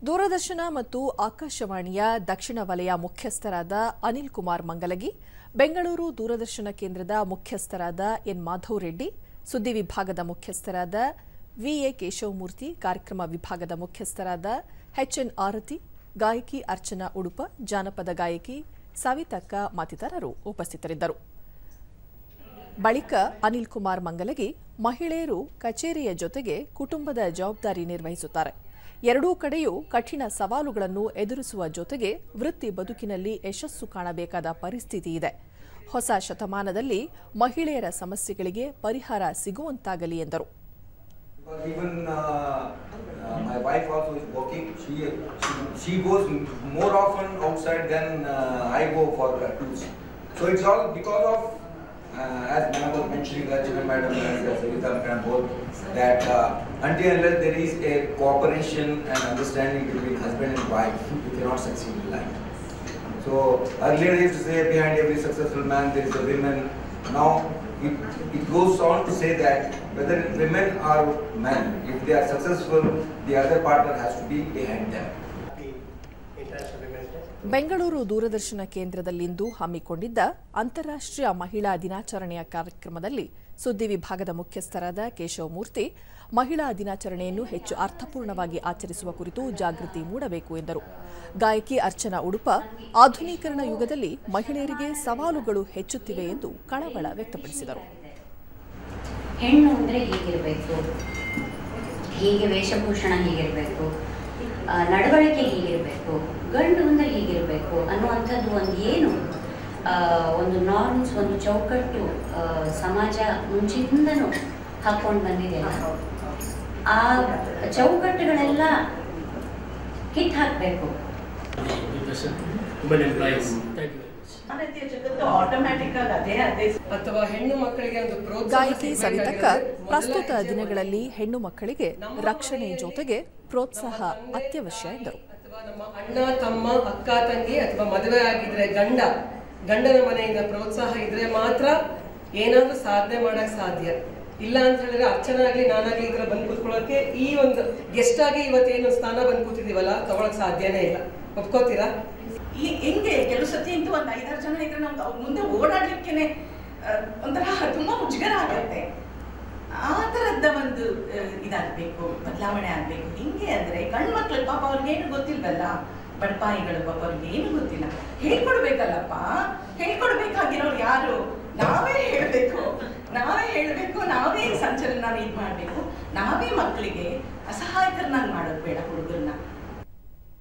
ದೂರದರ್ಶನ ಮತ್ತು ಆಕಾಶವಾಣಿಯ ದಕ್ಷಿಣ ವಲಯ ಮುಖ್ಯಸ್ಥರಾದ ಅನಿಲ್ ಕುಮಾರ್ ಮಂಗಲಗಿ ಬೆಂಗಳೂರು ದೂರದರ್ಶನ ಕೇಂದ್ರದ ಮುಖ್ಯಸ್ಥರಾದ ಎನ್ ಮಾಧವ್ ರೆಡ್ಡಿ ಸುದ್ದಿ ವಿಭಾಗದ ಮುಖ್ಯಸ್ಥರಾದ ವಿಎ ಕೇಶವಮೂರ್ತಿ ಕಾರ್ಯಕ್ರಮ ವಿಭಾಗದ ಮುಖ್ಯಸ್ಥರಾದ ಎಚ್ಎನ್ ಆರತಿ ಗಾಯಕಿ ಅರ್ಚನಾ ಉಡುಪ ಜಾನಪದ ಗಾಯಕಿ ಸವಿತಕ್ಕ ಮತ್ತಿತರರು ಉಪಸ್ಥಿತರಿದ್ದರು ಬಳಿಕ ಅನಿಲ್ ಕುಮಾರ್ ಮಂಗಲಗಿ ಮಹಿಳೆಯರು ಕಚೇರಿಯ ಜೊತೆಗೆ ಕುಟುಂಬದ ಜವಾಬ್ದಾರಿ ನಿರ್ವಹಿಸುತ್ತಾರೆ ಎರಡೂ ಕಡೆಯೂ ಕಠಿಣ ಸವಾಲುಗಳನ್ನು ಎದುರಿಸುವ ಜೊತೆಗೆ ವೃತ್ತಿ ಬದುಕಿನಲ್ಲಿ ಯಶಸ್ಸು ಕಾಣಬೇಕಾದ ಪರಿಸ್ಥಿತಿ ಇದೆ ಹೊಸ ಶತಮಾನದಲ್ಲಿ ಮಹಿಳೆಯರ ಸಮಸ್ಯೆಗಳಿಗೆ ಪರಿಹಾರ ಸಿಗುವಂತಾಗಲಿ ಎಂದರು Because even uh, uh, my wife also is working. She, she she goes m- more often outside than uh, I go for uh, tours. So it's all because of, uh, as Madam was mentioning, Rachana Madam and uh, Savita Madam both, that uh, until unless there is a cooperation and understanding between husband and wife, you cannot succeed in life. So earlier they used to say behind every successful man there is a woman. Now it, it goes on to say that whether women or men, if they are successful, the other partner has to be behind them. International Women's Day. Bengaluru ದೂರದರ್ಶನ ಕೇಂದ್ರದಲ್ಲಿಂದು ಹಮ್ಮಿಕೊಂಡಿದ್ದ ಅಂತಾರಾಷ್ಟ್ರೀಯ ಮಹಿಳಾ ದಿನಾಚರಣೆಯ ಕಾರ್ಯಕ್ರಮದಲ್ಲಿ ಸುದ್ದಿ ವಿಭಾಗದ ಮುಖ್ಯಸ್ಥರಾದ ಕೇಶವಮೂರ್ತಿ ಮಹಿಳಾ ದಿನಾಚರಣೆಯನ್ನು ಹೆಚ್ಚು ಅರ್ಥಪೂರ್ಣವಾಗಿ ಆಚರಿಸುವ ಕುರಿತು ಜಾಗೃತಿ ಮೂಡಬೇಕು ಎಂದರು ಗಾಯಕಿ ಅರ್ಚನಾ ಉಡುಪ ಆಧುನೀಕರಣ ಯುಗದಲ್ಲಿ ಮಹಿಳೆಯರಿಗೆ ಸವಾಲುಗಳು ಹೆಚ್ಚುತ್ತಿವೆ ಎಂದು ಕಳವಳ ವ್ಯಕ್ತಪಡಿಸಿದರು ಹೆಣ್ಣು ಅಂದರೆ ಹೀಗಿರಬೇಕು ಹೀಗೆ ವೇಷಭೂಷಣ ಹೀಗಿರಬೇಕು ಆ, ನಡವಳಿಕೆ ಹೀಗಿರಬೇಕು ಗಂಡು ಅಂದರೆ ಹೀಗಿರಬೇಕು ಅನ್ನುವಂಥದ್ದು ಒಂದು ಏನು ಆ, ಒಂದು ನಾರ್ಮ್ಸ್ ಒಂದು ಚೌಕಟ್ಟು ಆ, ಸಮಾಜ ಮುಂಚಿನಿಂದನೂ ಹಾಕ್ಕೊಂಡು ಬಂದಿದೆಯಲ್ಲ ಆ ಚೌಕಟ್ಟುಗಳೆಲ್ಲ ಕಿತ್ತು ಹಾಕಬೇಕು women employees. Thank you very much. ಭಾರತೀಯ ಜಗತ್ತು ಆಟೋಮ್ಯಾಟಿಕ್ ಆಗಿ ಅದೇ ಅದೇ ಅಥವಾ ಹೆಣ್ಣು ಮಕ್ಕಳಿಗೆ ಒಂದು ಪ್ರೋತ್ಸಾಹ ಗಾಯಕಿ ಸವಿತಕ್ಕ ಸಿಗ್ಬೇಕಾಗಿರೋದು ಪ್ರಸ್ತುತ ಮೊದಲ ಹೆಜ್ಜೆ ದಿನಗಳಲ್ಲಿ ಹೆಣ್ಣು ಮಕ್ಕಳಿಗೆ ರಕ್ಷಣೆ ಜೊತೆಗೆ ಪ್ರೋತ್ಸಾಹ ಅತ್ಯವಶ್ಯ ಎಂದರು ಅಥವಾ ನಮ್ಮ ಅಣ್ಣ ತಮ್ಮ ಅಕ್ಕ ತಂಗಿ ಅಥವಾ ಮದುವೆ ಆಗಿದ್ರೆ ಗಂಡ ಗಂಡನ ಮನೆಯಿಂದ ಪ್ರೋತ್ಸಾಹ ಇದ್ರೆ ಮಾತ್ರ ಏನಾದ್ರೂ ಸಾಧನೆ ಮಾಡಕ್ ಸಾಧ್ಯ ಇಲ್ಲ ಅಂತ ಹೇಳಿದ್ರೆ ಅರ್ಚನೆ ಆಗ್ಲಿ ನಾನಾಗ್ಲಿ ಈ ತರ ಬಂದು ಕೂತ್ಕೊಳ್ಳೋಕೆ ಈ ಒಂದು ಗೆಸ್ಟ್ ಆಗಿ ಇವತ್ತೇನು ಸ್ಥಾನ ಬಂದು ಕೂತಿದೀವಲ್ಲ ತಗೊಳಕ್ ಸಾಧ್ಯನೇ ಇಲ್ಲ ಒಪ್ಕೋತೀರಾ ಈ- ಹಿಂಗೆ ಕೆಲವು ಸತಿ ಇಂತೂ ಒಂದು ಐದಾರು ಜನ ಇದ್ರೆ ನಮ್ಗೆ ಅವ್ರ ಮುಂದೆ ಓಡಾಡ್ಲಿಕ್ಕೇನೆ ಆ, ಒಂಥರ ತುಂಬಾ ಮುಜುಗರ ಆಗತ್ತೆ ಆ ಥರದ ಒಂದು ಆ, ಇದಾಗ್ಬೇಕು ಬದಲಾವಣೆ ಆಗ್ಬೇಕು ಹಿಂಗೆ ಅಂದ್ರೆ ಗಂಡು ಮಕ್ಳು ಪಾಪ ಅವ್ರಿಗೆ ಏನು ಗೊತ್ತಿಲ್ವಲ್ಲ ಬಡಪಾಯಿಗಳು ಪಾಪ ಅವ್ರಿಗೆ ಏನು ಗೊತ್ತಿಲ್ಲ ಹೇಳ್ಕೊಡ್ಬೇಕಲ್ಲಪ್ಪ ಹೇಳ್ಕೊಡ್ಬೇಕಾಗಿರೋರು ಯಾರು ನಾವೇ ಹೇಳ್ಬೇಕು ನಾವೇ ಹೇಳ್ಬೇಕು ನಾವೇ ಸಂಚಲನ ಇದು ಮಾಡ್ಬೇಕು ನಾವೇ ಮಕ್ಕಳಿಗೆ ಅಸಹಾಯಕರನ್ನಾಗಿ ಮಾಡೋದು ಬೇಡ ಹುಡುಗರನ್ನ